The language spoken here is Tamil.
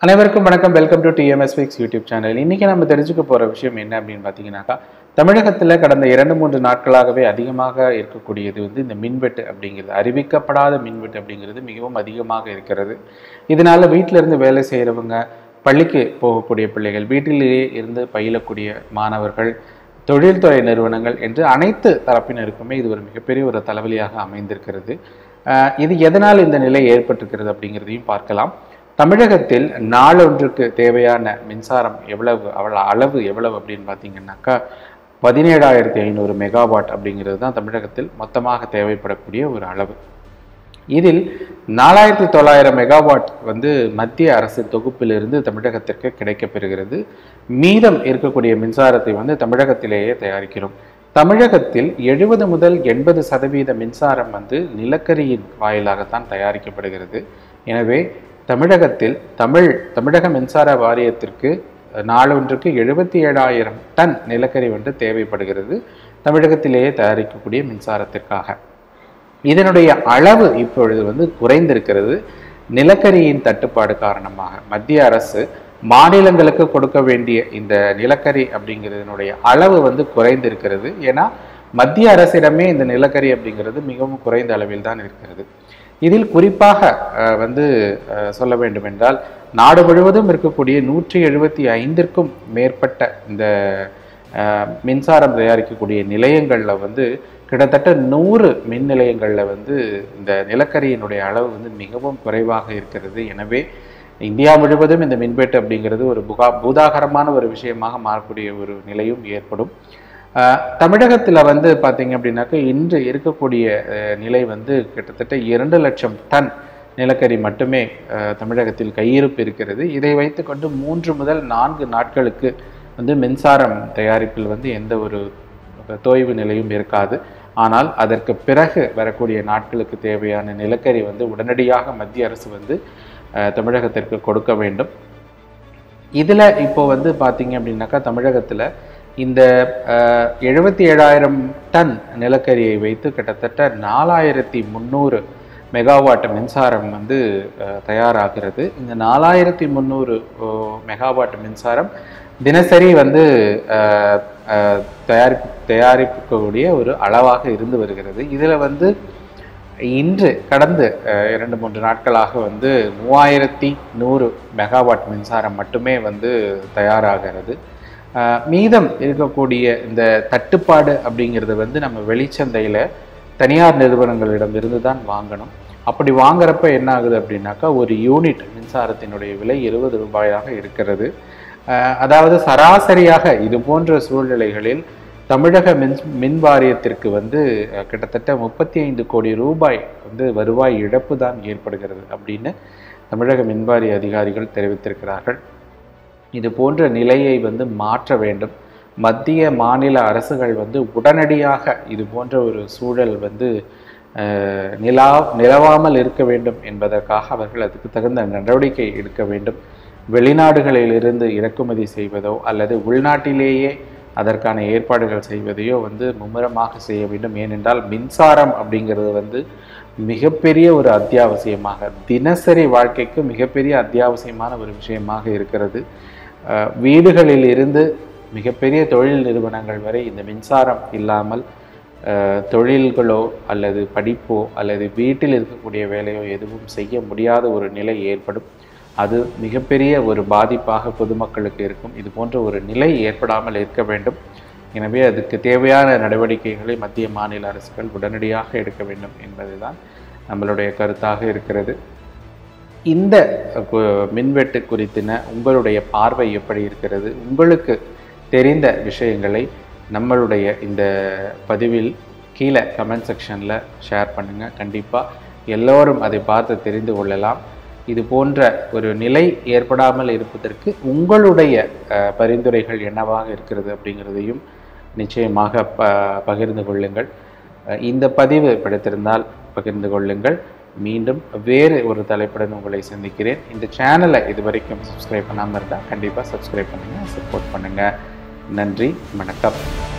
அனைவருக்கும் வணக்கம் welcome to TMS fix YouTube channel இன்னைக்கு நம்ம தெரிஞ்சுக்க போற விஷயம் என்ன அப்படின்னு பார்த்தீங்கன்னாக்கா தமிழகத்தில் கடந்த இரண்டு மூன்று நாட்களாகவே அதிகமாக இருக்கக்கூடியது வந்து இந்த மின்வெட்டு அப்படிங்கிறது அறிவிக்கப்படாத மின்வெட்டு அப்படிங்கிறது மிகவும் அதிகமாக இருக்கிறது இதனால வீட்டில இருந்து வேலை செய்கிறவங்க பள்ளிக்கு போகக்கூடிய பிள்ளைகள் வீட்டிலேயே இருந்து பயிலக்கூடிய மாணவர்கள் தொழில்துறை நிறுவனங்கள் என்று அனைத்து தரப்பினருக்குமே இது ஒரு மிகப்பெரிய ஒரு தலைவலியாக அமைந்திருக்கிறது அஹ் இது எதனால் இந்த நிலை ஏற்பட்டிருக்கிறது அப்படிங்கிறதையும் பார்க்கலாம் தமிழகத்தில் நாளொன்றுக்கு தேவையான மின்சாரம் எவ்வளவு அவ்வளோ அளவு எவ்வளவு அப்படின்னு பார்த்தீங்கன்னாக்கா பதினேழாயிரத்தி ஐநூறு மெகாவாட் அப்படிங்கிறது தான் தமிழகத்தில் மொத்தமாக தேவைப்படக்கூடிய ஒரு அளவு இதில் நாலாயிரத்தி தொள்ளாயிரம் மெகாவாட் வந்து மத்திய அரசு தொகுப்பிலிருந்து தமிழகத்திற்கு கிடைக்கப்பெறுகிறது மீதம் இருக்கக்கூடிய மின்சாரத்தை வந்து தமிழகத்திலேயே தயாரிக்கிறோம் தமிழகத்தில் எழுபது முதல் எண்பது சதவீத மின்சாரம் வந்து நிலக்கரியின் வாயிலாகத்தான் தயாரிக்கப்படுகிறது எனவே தமிழகத்தில் தமிழ் தமிழக மின்சார வாரியத்திற்கு நாளொன்றுக்கு எழுபத்தி ஏழாயிரம் டன் நிலக்கரி வந்து தேவைப்படுகிறது தமிழகத்திலேயே தயாரிக்கக்கூடிய மின்சாரத்திற்காக இதனுடைய அளவு இப்பொழுது வந்து குறைந்திருக்கிறது நிலக்கரியின் தட்டுப்பாடு காரணமாக மத்திய அரசு மாநிலங்களுக்கு கொடுக்க வேண்டிய இந்த நிலக்கரி அப்படிங்கிறதுனுடைய அளவு வந்து குறைந்திருக்கிறது ஏன்னா மத்திய அரசிடமே இந்த நிலக்கரி அப்படிங்கிறது மிகவும் குறைந்த அளவில் தான் இருக்கிறது இதில் குறிப்பாக அஹ், வந்து அஹ், சொல்ல வேண்டும் என்றால் நாடு முழுவதும் இருக்கக்கூடிய நூற்றி எழுபத்தி ஐந்திற்கும் மேற்பட்ட இந்த அஹ், மின்சாரம் தயாரிக்கக்கூடிய நிலையங்களில் வந்து கிட்டத்தட்ட நூறு மின் நிலையங்களில் வந்து இந்த நிலக்கரியினுடைய அளவு வந்து மிகவும் குறைவாக இருக்கிறது எனவே இந்தியா முழுவதும் இந்த மின்வெட்டு அப்படிங்கிறது ஒரு புகா பூதாகரமான ஒரு விஷயமாக மாறக்கூடிய ஒரு நிலையும் ஏற்படும் அஹ், தமிழகத்துல வந்து பார்த்தீங்க அப்படின்னாக்க இன்று இருக்கக்கூடிய அஹ், நிலை வந்து கிட்டத்தட்ட இரண்டு லட்சம் டன் நிலக்கரி மட்டுமே அஹ், தமிழகத்தில் கையிருப்பு இருக்கிறது இதை வைத்துக்கொண்டு மூன்று முதல் நான்கு நாட்களுக்கு வந்து மின்சாரம் தயாரிப்பில் வந்து எந்த ஒரு தோய்வு நிலையும் இருக்காது ஆனால் அதற்கு பிறகு வரக்கூடிய நாட்களுக்கு தேவையான நிலக்கரி வந்து உடனடியாக மத்திய அரசு வந்து அஹ், தமிழகத்திற்கு கொடுக்க வேண்டும் இதில் இப்போ வந்து பார்த்தீங்க அப்படின்னாக்கா தமிழகத்தில் இந்த எழுபத்தி ஏழாயிரம் டன் நிலக்கரியை வைத்து கிட்டத்தட்ட நாலாயிரத்தி முந்நூறு மெகாவாட் மின்சாரம் வந்து அஹ், தயாராகிறது இந்த நாலாயிரத்தி முந்நூறு மெகாவாட் மின்சாரம் தினசரி வந்து அஹ், அஹ், தயாரி தயாரிக்கக்கூடிய ஒரு அளவாக இருந்து வருகிறது இதில் வந்து இன்று கடந்து அஹ், இரண்டு மூன்று நாட்களாக வந்து மூவாயிரத்தி நூறு மெகாவாட் மின்சாரம் மட்டுமே வந்து தயாராகிறது அஹ், மீதம் இருக்கக்கூடிய இந்த தட்டுப்பாடு அப்படிங்கிறது வந்து நம்ம வெளிச்சந்தையில் தனியார் நிறுவனங்களிடம் இருந்து தான் வாங்கணும் அப்படி வாங்குறப்ப என்ன ஆகுது அப்படின்னாக்கா ஒரு யூனிட் மின்சாரத்தினுடைய விலை இருபது ரூபாயாக இருக்கிறது அஹ், அதாவது சராசரியாக இது போன்ற சூழ்நிலைகளில் தமிழக மின் மின் வாரியத்திற்கு வந்து அஹ், கிட்டத்தட்ட முப்பத்தி ஐந்து கோடி ரூபாய் வந்து வருவாய் இழப்பு தான் ஏற்படுகிறது அப்படின்னு தமிழக மின்வாரிய அதிகாரிகள் தெரிவித்திருக்கிறார்கள் இது போன்ற நிலையை வந்து மாற்ற வேண்டும் மத்திய மாநில அரசுகள் வந்து உடனடியாக இது போன்ற ஒரு சூழல் வந்து அஹ், நிலா நிலவாமல் இருக்க வேண்டும் என்பதற்காக அவர்கள் அதுக்கு தகுந்த நடவடிக்கை எடுக்க வேண்டும் வெளிநாடுகளிலிருந்து இறக்குமதி செய்வதோ அல்லது உள்நாட்டிலேயே அதற்கான ஏற்பாடுகள் செய்வதையோ வந்து மும்முரமாக செய்ய வேண்டும் ஏனென்றால் மின்சாரம் அப்படிங்கிறது வந்து மிகப்பெரிய ஒரு அத்தியாவசியமாக தினசரி வாழ்க்கைக்கு மிகப்பெரிய அத்தியாவசியமான ஒரு விஷயமாக இருக்கிறது அஹ், வீடுகளில் இருந்து மிகப்பெரிய தொழில் நிறுவனங்கள் வரை இந்த மின்சாரம் இல்லாமல் அஹ், தொழில்களோ அல்லது படிப்போ அல்லது வீட்டில் இருக்கக்கூடிய வேலையோ எதுவும் செய்ய முடியாத ஒரு நிலை ஏற்படும் அது மிகப்பெரிய ஒரு பாதிப்பாக பொதுமக்களுக்கு இருக்கும் இது போன்ற ஒரு நிலை ஏற்படாமல் இருக்க வேண்டும் எனவே அதுக்கு தேவையான நடவடிக்கைகளை மத்திய மாநில அரசுகள் உடனடியாக எடுக்க வேண்டும் என்பதுதான் நம்மளுடைய கருத்தாக இருக்கிறது இந்த கு- மின்வெட்டு குறித்தின உங்களுடைய பார்வை எப்படி இருக்கிறது உங்களுக்கு தெரிந்த விஷயங்களை நம்மளுடைய இந்த பதிவில் கீழே கமெண்ட் செக்ஷனில் ஷேர் பண்ணுங்கள் கண்டிப்பாக எல்லோரும் அதை பார்த்து தெரிந்து கொள்ளலாம் இது போன்ற ஒரு நிலை ஏற்படாமல் இருப்பதற்கு உங்களுடைய அஹ், பரிந்துரைகள் என்னவாக இருக்கிறது அப்படிங்கிறதையும் நிச்சயமாக ப பகிர்ந்து கொள்ளுங்கள் அஹ், இந்த பதிவு பிடித்திருந்தால் பகிர்ந்து கொள்ளுங்கள் மீண்டும் வேறு ஒரு தலைப்புடன் உங்களை சந்திக்கிறேன் இந்த சேனலை இது வரைக்கும் சப்ஸ்கிரைப் பண்ணாமல் இருந்தால் கண்டிப்பாக சப்ஸ்கிரைப் பண்ணுங்கள் சப்போர்ட் பண்ணுங்கள் நன்றி வணக்கம்